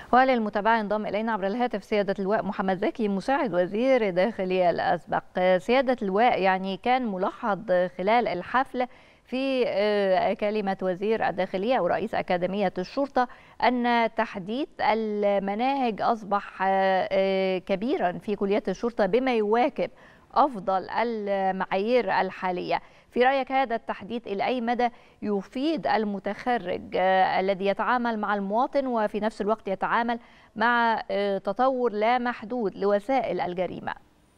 وللمتابعة ينضم إلينا عبر الهاتف سيادة اللواء محمد زكي مساعد وزير الداخلية الأسبق سيادة اللواء يعني كان ملاحظ خلال الحفل في كلمة وزير الداخلية أو رئيس أكاديمية الشرطة أن تحديث المناهج أصبح كبيرا في كليات الشرطة بما يواكب أفضل المعايير الحالية في رأيك هذا التحديث إلى أي مدى يفيد المتخرج الذي يتعامل مع المواطن وفي نفس الوقت يتعامل مع تطور لا محدود لوسائل الجريمة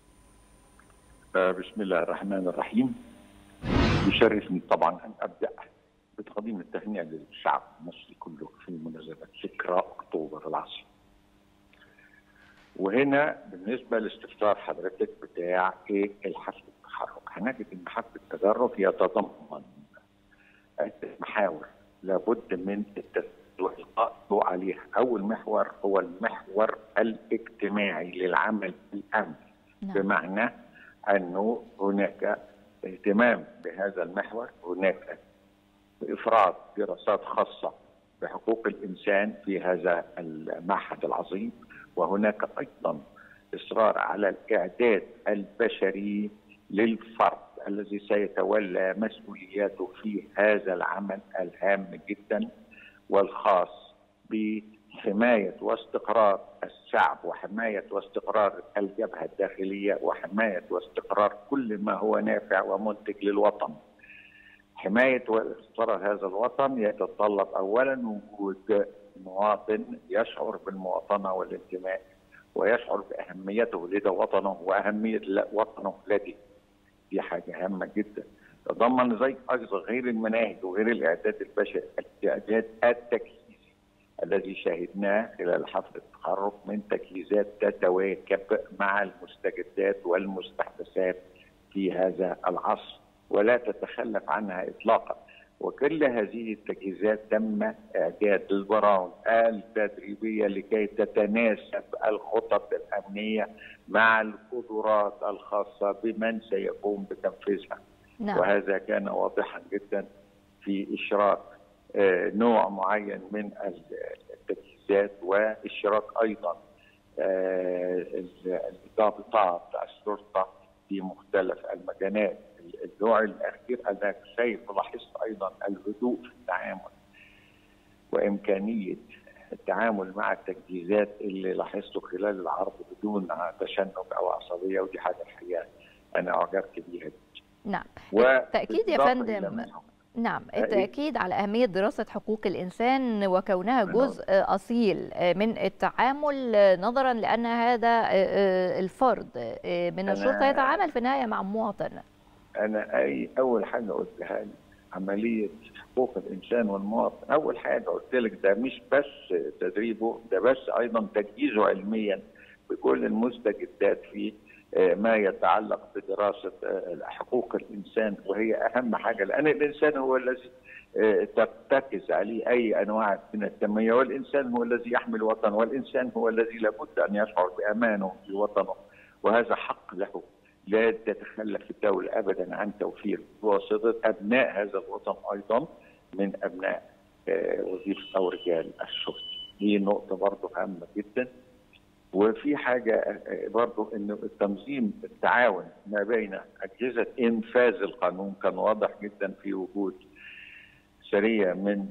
بسم الله الرحمن الرحيم يشرفني طبعا أن أبدأ بتقديم التهنئة للشعب المصري كله في مناسبة ذكرى أكتوبر العظيم وهنا بالنسبة لاستفسار حضرتك بتاع إيه الحفل التحرك هنجد ان حفل التدرج يتضمن عده محاور لابد من الضوء عليها اول محور هو المحور الاجتماعي للعمل الامني نعم. بمعنى انه هناك اهتمام بهذا المحور هناك افراد دراسات خاصه بحقوق الانسان في هذا المعهد العظيم وهناك ايضا اصرار على الاعداد البشري للفرد الذي سيتولى مسؤولياته في هذا العمل الهام جدا والخاص بحمايه واستقرار الشعب وحمايه واستقرار الجبهه الداخليه وحمايه واستقرار كل ما هو نافع ومنتج للوطن. حمايه واستقرار هذا الوطن يتطلب اولا وجود مواطن يشعر بالمواطنه والانتماء ويشعر باهميته لدى وطنه واهميه وطنه لديه. دي حاجه هامه جدا تضمن زي ايضا غير المناهج وغير الاعداد البشري الاعداد التجهيزي الذي شاهدناه خلال حفل التخرج من تجهيزات تتواكب مع المستجدات والمستحدثات في هذا العصر ولا تتخلف عنها اطلاقا وكل هذه التجهيزات تم اعداد البرامج التدريبيه لكي تتناسب الخطط الامنيه مع القدرات الخاصه بمن سيقوم بتنفيذها. نعم. وهذا كان واضحا جدا في اشراك نوع معين من التجهيزات واشراك ايضا الضابطات الشرطه في مختلف المجالات النوع الاخير انا شايف لاحظت ايضا الهدوء في التعامل وامكانيه التعامل مع التجهيزات اللي لاحظته خلال العرض بدون تشنج او عصبيه ودي حاجه الحقيقه انا اعجبت بيها نعم بالتاكيد يا فندم نعم التأكيد على أهمية دراسة حقوق الإنسان وكونها جزء أصيل من التعامل نظرا لأن هذا الفرد من الشرطة يتعامل في النهاية مع مواطن انا اي اول حاجه قلتها لي عمليه حقوق الانسان والمواطن اول حاجه قلت لك ده مش بس تدريبه ده بس ايضا تجهيزه علميا بكل المستجدات في ما يتعلق بدراسه حقوق الانسان وهي اهم حاجه لان الانسان هو الذي ترتكز عليه اي انواع من التنميه والانسان هو الذي يحمي الوطن والانسان هو الذي لابد ان يشعر بامانه في وطنه وهذا حق له لا تتخلف الدولة أبدا عن توفير واسطة أبناء هذا الوطن أيضا من أبناء وظيفة أو رجال الشرطة دي نقطة برضه هامة جدا وفي حاجة برضه إنه التنظيم التعاون ما بين أجهزة إنفاذ القانون كان واضح جدا في وجود سرية من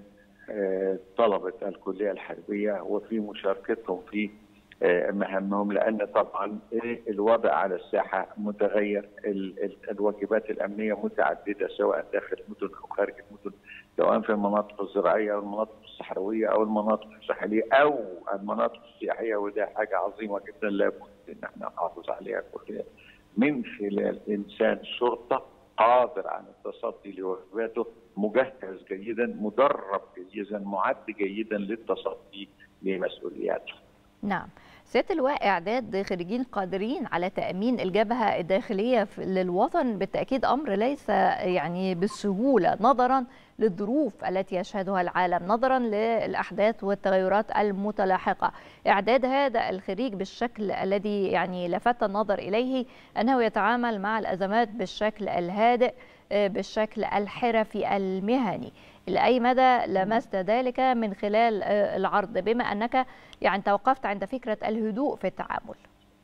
طلبة الكلية الحربية وفي مشاركتهم في مهامهم لان طبعا الوضع على الساحه متغير الواجبات الامنيه متعدده سواء داخل المدن او خارج المدن سواء في المناطق الزراعيه او المناطق الصحراويه او المناطق الساحليه او المناطق السياحيه وده حاجه عظيمه جدا لابد ان احنا نحافظ عليها كلها من خلال انسان شرطه قادر على التصدي لواجباته مجهز جيدا مدرب جيدا معد جيدا للتصدي لمسؤولياته نعم سياده اللواء اعداد خريجين قادرين على تامين الجبهه الداخليه للوطن بالتاكيد امر ليس يعني بالسهوله نظرا للظروف التي يشهدها العالم نظرا للاحداث والتغيرات المتلاحقه اعداد هذا الخريج بالشكل الذي يعني لفت النظر اليه انه يتعامل مع الازمات بالشكل الهادئ بالشكل الحرفي المهني لأي مدى لمست ذلك من خلال العرض بما أنك يعني توقفت عند فكرة الهدوء في التعامل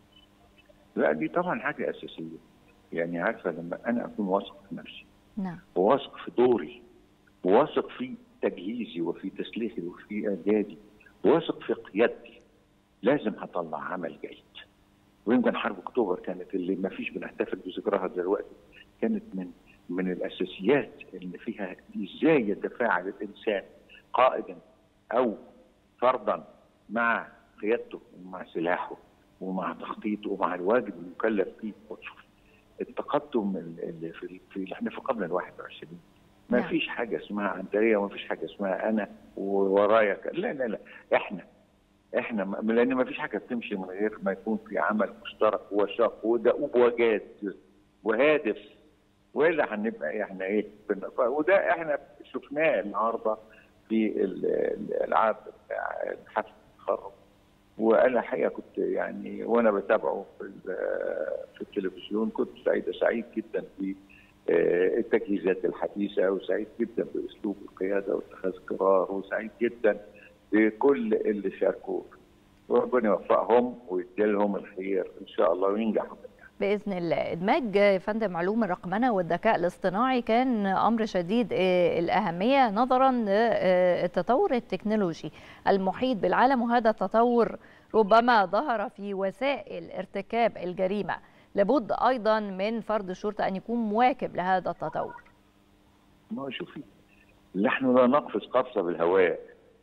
لا دي طبعا حاجة أساسية يعني عارفة لما أنا أكون واثق في نفسي نعم وواثق في دوري وواثق في تجهيزي وفي تسليحي وفي إعدادي واثق في قيادتي لازم هطلع عمل جيد ويمكن حرب اكتوبر كانت اللي ما فيش بنحتفل بذكرها دلوقتي كانت من من الاساسيات اللي فيها ازاي يتفاعل الانسان قائدا او فردا مع قيادته ومع سلاحه ومع تخطيطه ومع الواجب المكلف فيه وتشوف التقدم اللي في في احنا في القرن ال 21 ما نعم. فيش حاجه اسمها عنتريه وما فيش حاجه اسمها انا وورايا ك- لا لا لا احنا احنا م- لان ما فيش حاجه بتمشي من غير ما يكون في عمل مشترك وشاق ودؤوب وجاد وهادف والا هنبقى احنا ايه بن- ف- وده احنا شفناه النهارده في ال- ال- الالعاب بتاع حفل التخرج وانا الحقيقه كنت يعني وانا بتابعه في ال- في التلفزيون كنت سعيد سعيد جدا ب آه، التجهيزات الحديثه وسعيد جدا باسلوب القياده واتخاذ قرار وسعيد جدا بكل اللي شاركوا وربنا يوفقهم ويديلهم الخير ان شاء الله وينجحوا باذن الله ادماج يا فندم علوم الرقمنه والذكاء الاصطناعي كان امر شديد آه، الاهميه نظرا للتطور التكنولوجي المحيط بالعالم وهذا التطور ربما ظهر في وسائل ارتكاب الجريمه لابد ايضا من فرد الشرطه ان يكون مواكب لهذا التطور ما هو شوفي نحن لا نقفز قفزه بالهواء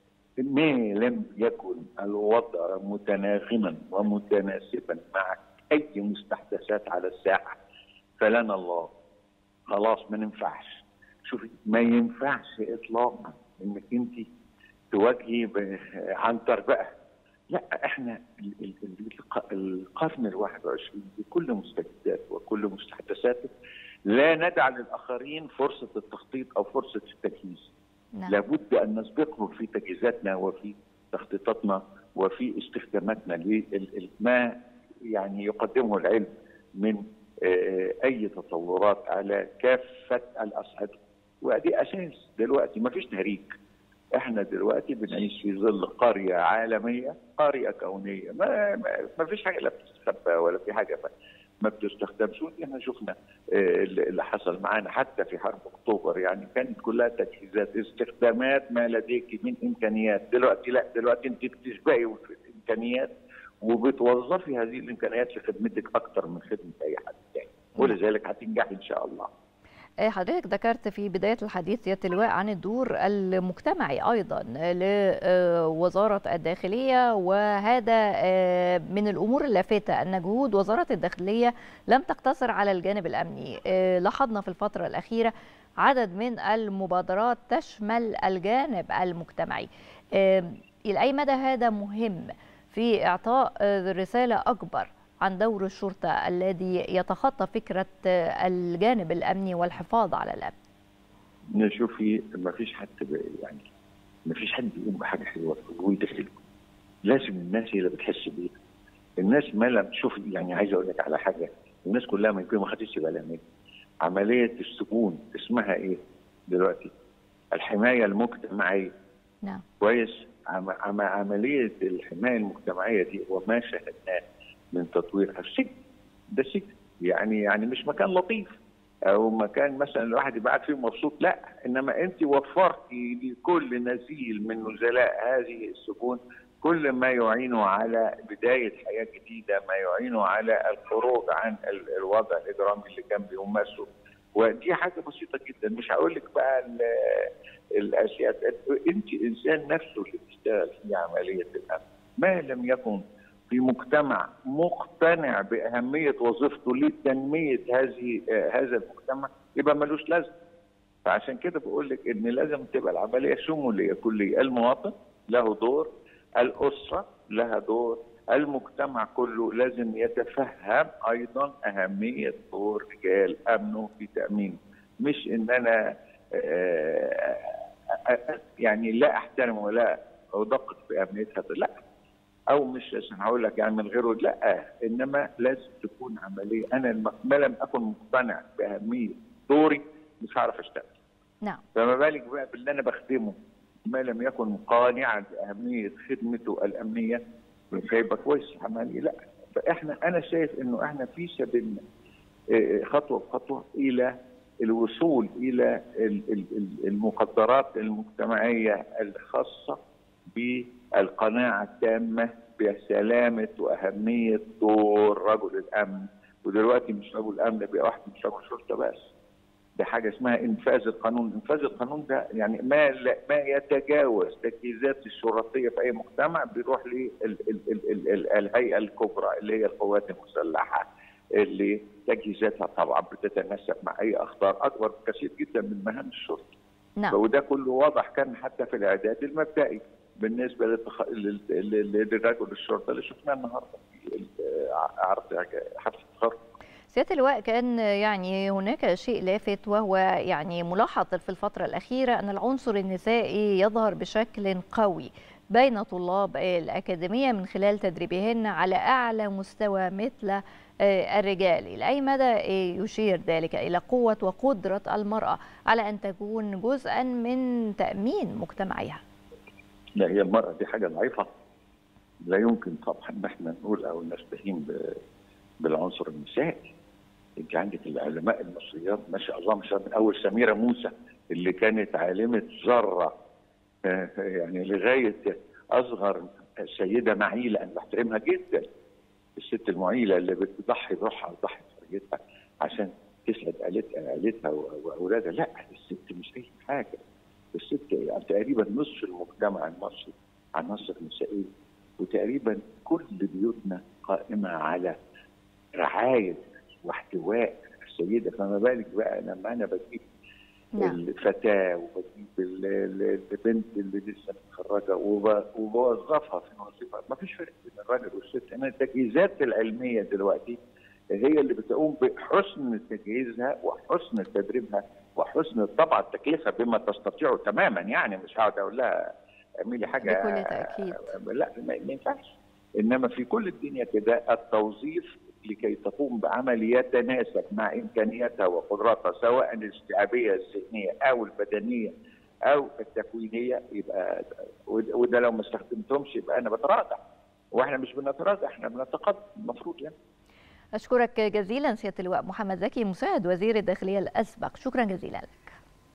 ما لم يكن الوضع متناغما ومتناسبا مع اي مستحدثات على الساحه فلنا الله خلاص ما ننفعش شوفي ما ينفعش اطلاقا انك انت تواجهي ب- عنتر بقى لا احنا ال- ال- ال- القرن ال 21 بكل مستجداته وكل مستحدثاته لا ندع للاخرين فرصه التخطيط او فرصه التجهيز نعم. لابد ان نسبقهم في تجهيزاتنا وفي تخطيطاتنا وفي استخداماتنا لما يعني يقدمه العلم من آه، اي تطورات على كافه الاصعده ودي اساس دلوقتي ما فيش تهريج احنا دلوقتي بنعيش في ظل قريه عالميه قريه كونيه ما ما, ما فيش حاجه لا بتستخبى ولا في حاجه ما, ما بتستخدمش ودي احنا شفنا آه، اللي اللي حصل معانا حتى في حرب اكتوبر يعني كانت كلها تجهيزات استخدامات ما لديك من امكانيات دلوقتي لا دلوقتي انت بتسبقي في الامكانيات وبتوظفي هذه الامكانيات لخدمتك اكثر من خدمه اي حد تاني ولذلك هتنجحي ان شاء الله آه، حضرتك ذكرت في بداية الحديث يا اللواء عن الدور المجتمعي أيضا لوزارة الداخلية وهذا آه، من الأمور اللافتة أن جهود وزارة الداخلية لم تقتصر على الجانب الأمني آه، لاحظنا في الفترة الأخيرة عدد من المبادرات تشمل الجانب المجتمعي آه، إلى أي مدى هذا مهم في إعطاء آه، رسالة أكبر عن دور الشرطة الذي يتخطى فكرة الجانب الأمني والحفاظ على الأمن شوفي ما فيش حد ب- يعني ما فيش حد يقوم بحاجه حلوه ويدخل لازم الناس هي اللي بتحس بيها الناس ما لم تشوف يعني عايز اقول لك على حاجه الناس كلها ما يمكن ما خدتش بالها منها عمليه السجون اسمها ايه دلوقتي الحمايه المجتمعيه نعم كويس عم عم عمليه الحمايه المجتمعيه دي وما شاهدناه من تطويرها السجن ده سجن يعني يعني مش مكان لطيف او مكان مثلا الواحد يبقى قاعد فيه مبسوط لا انما انت وفرتي لكل نزيل من نزلاء هذه السجون كل ما يعينه على بدايه حياه جديده ما يعينه على الخروج عن ال- الوضع الاجرامي اللي كان بيمارسه ودي حاجه بسيطه جدا مش هقول لك بقى ال- الاشياء انت انسان نفسه اللي بيشتغل في عمليه الامن ما لم يكن في مجتمع مقتنع باهميه وظيفته لتنميه هذه آه، هذا المجتمع يبقى ملوش لازمه فعشان كده بقول لك ان لازم تبقى العمليه شموليه كليه المواطن له دور الاسره لها دور المجتمع كله لازم يتفهم ايضا اهميه دور رجال امنه في تامينه مش ان انا آه، آه، آه، يعني لا احترم ولا ادقق في اهميتها لا او مش عشان هقول لك يعني من غيره لا انما لازم تكون عمليه انا الم- ما لم اكن مقتنع باهميه دوري مش هعرف اشتغل نعم فما بالك بقى باللي انا بخدمه ما لم يكن قانعا باهميه خدمته الامنيه مش هيبقى كويس عملي لا فاحنا انا شايف انه احنا في سبيلنا آه، خطوه بخطوه الى الوصول الى ال- ال- ال- المقدرات المجتمعيه الخاصه بالقناعه التامه بسلامه واهميه دور رجل الامن ودلوقتي مش رجل امن بقى واحد مش رجل شرطه بس ده حاجه اسمها انفاذ القانون، انفاذ القانون ده يعني ما لا ما يتجاوز تجهيزات الشرطيه في اي مجتمع بيروح للهيئه الكبرى اللي هي القوات المسلحه اللي تجهيزاتها طبعا بتتناسب مع اي اخطار اكبر بكثير جدا من مهام الشرطه. نعم وده كله واضح كان حتى في الاعداد المبدئي بالنسبه للتخ... لل- لل- للرجل الشرطه اللي شفناه النهارده في ال- عرض حفله التخرج. سيادة اللواء كان يعني هناك شيء لافت وهو يعني ملاحظ في الفترة الأخيرة أن العنصر النسائي يظهر بشكل قوي بين طلاب الأكاديمية من خلال تدريبهن على أعلى مستوى مثل آه، الرجال إلى أي مدى آه، يشير ذلك إلى قوة وقدرة المرأة على أن تكون جزءا من تأمين مجتمعها لا هي المرأة دي حاجة ضعيفة لا يمكن طبعا ان احنا نقول او نستهين ب- بالعنصر النسائي انت عندك العلماء المصريات ما شاء الله ما شاء الله من اول سميرة موسى اللي كانت عالمة ذرة آه، يعني لغاية اصغر السيدة معيلة انا بحترمها جدا الست المعيلة اللي بتضحي بروحها وتضحي بحريتها عشان تسعد عيلتها عيلتها واولادها لا الست مش اي حاجة الست يعني تقريبا نصف المجتمع المصري عناصر نسائيه وتقريبا كل بيوتنا قائمه على رعايه واحتواء السيده فما بالك بقى لما انا بجيب نعم الفتاه وبجيب ال- ال- البنت اللي لسه متخرجه وب- وبوظفها في وظيفه ما فيش فرق بين الراجل والست انا التجهيزات العلميه دلوقتي هي اللي بتقوم بحسن تجهيزها وحسن تدريبها وحسن طبعا التكلفه بما تستطيعه تماما يعني مش هقعد اقول لها اعملي حاجه بكل تأكيد. لا ما ما ينفعش انما في كل الدنيا كده التوظيف لكي تقوم بعمل يتناسب مع امكانياتها وقدراتها سواء الاستيعابيه الذهنيه او البدنيه او التكوينيه يبقى وده وده لو ما استخدمتهمش يبقى انا بتراجع واحنا مش بنتراجع احنا بنتقدم المفروض يعني أشكرك جزيلا سيادة اللواء محمد زكي مساعد وزير الداخلية الأسبق شكرا جزيلا لك